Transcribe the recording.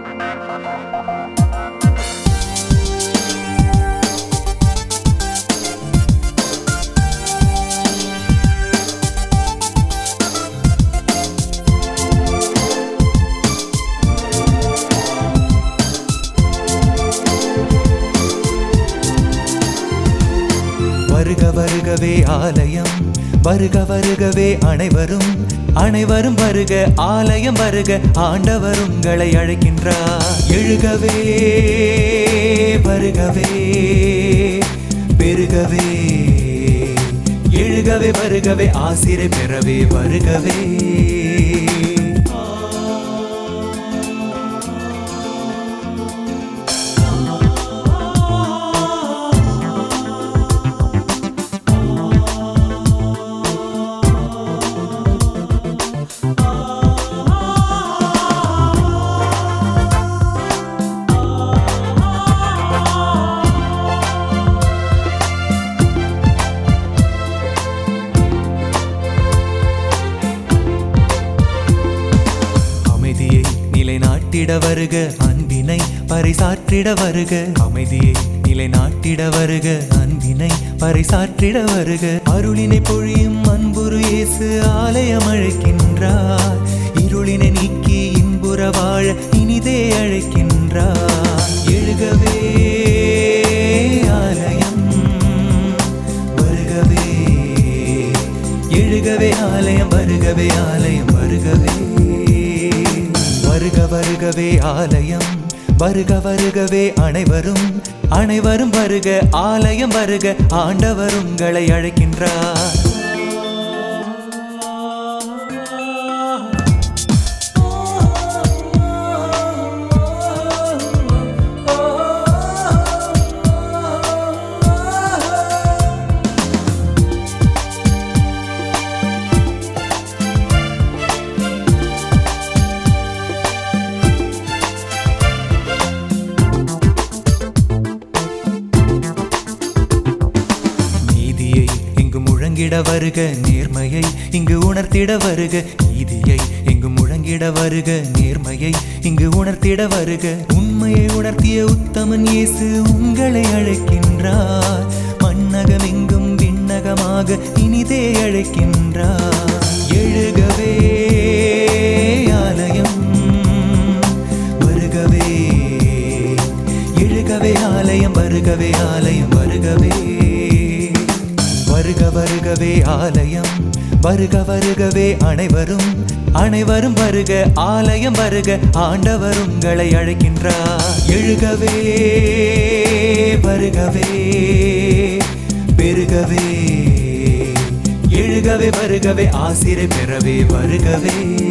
வருக வருகவே ஆலயம் வருக வருகவே அனைவரும் அனைவரும் வருக ஆலயம் வருக ஆண்டவர் உங்களை அழைக்கின்றார் எழுகவே வருகவே பெருகவே எழுகவே வருகவே ஆசிரை பெறவே வருகவே அமைதியை நிலைநாட்டிட வருக அன்பினை பறைசாற்றிட வருக அமைதியை நிலைநாட்டிட வருக அன்பினை பறைசாற்றிட வருக அருளினை பொழியும் அன்புரு இயேசு ஆலயம் அழைக்கின்றார் இருளினை நீக்கி இன்புற வாழ இனிதே அழைக்கின்றார் எழுகவே ஆலயம் வருகவே எழுகவே ஆலயம் வருகவே ஆலயம் வருகவே வருக வருகவே ஆலயம் வருக வருகவே அனைவரும் அனைவரும் வருக ஆலயம் வருக ஆண்டவர் உங்களை அழைக்கின்றார் நீதியை இங்கு முழங்கிட வருக நேர்மையை இங்கு உணர்த்திட வருக நீதியை இங்கு முழங்கிட வருக நேர்மையை இங்கு உணர்த்திட வருக உண்மையை உணர்த்திய உத்தமன் இயேசு உங்களை அழைக்கின்றார் மண்ணகம் எங்கும் விண்ணகமாக இனிதே அழைக்கின்றார் எழுகவே ஆலயம் வருகவே எழுகவே ஆலயம் வருகவே ஆலயம் வருகவே வருக வருகவே ஆலயம் வருக வருகவே அனைவரும் அனைவரும் வருக ஆலயம் வருக ஆண்டவர் உங்களை அழைக்கின்றார் எழுகவே வருகவே பெருகவே எழுகவே வருகவே ஆசிரை பெறவே வருகவே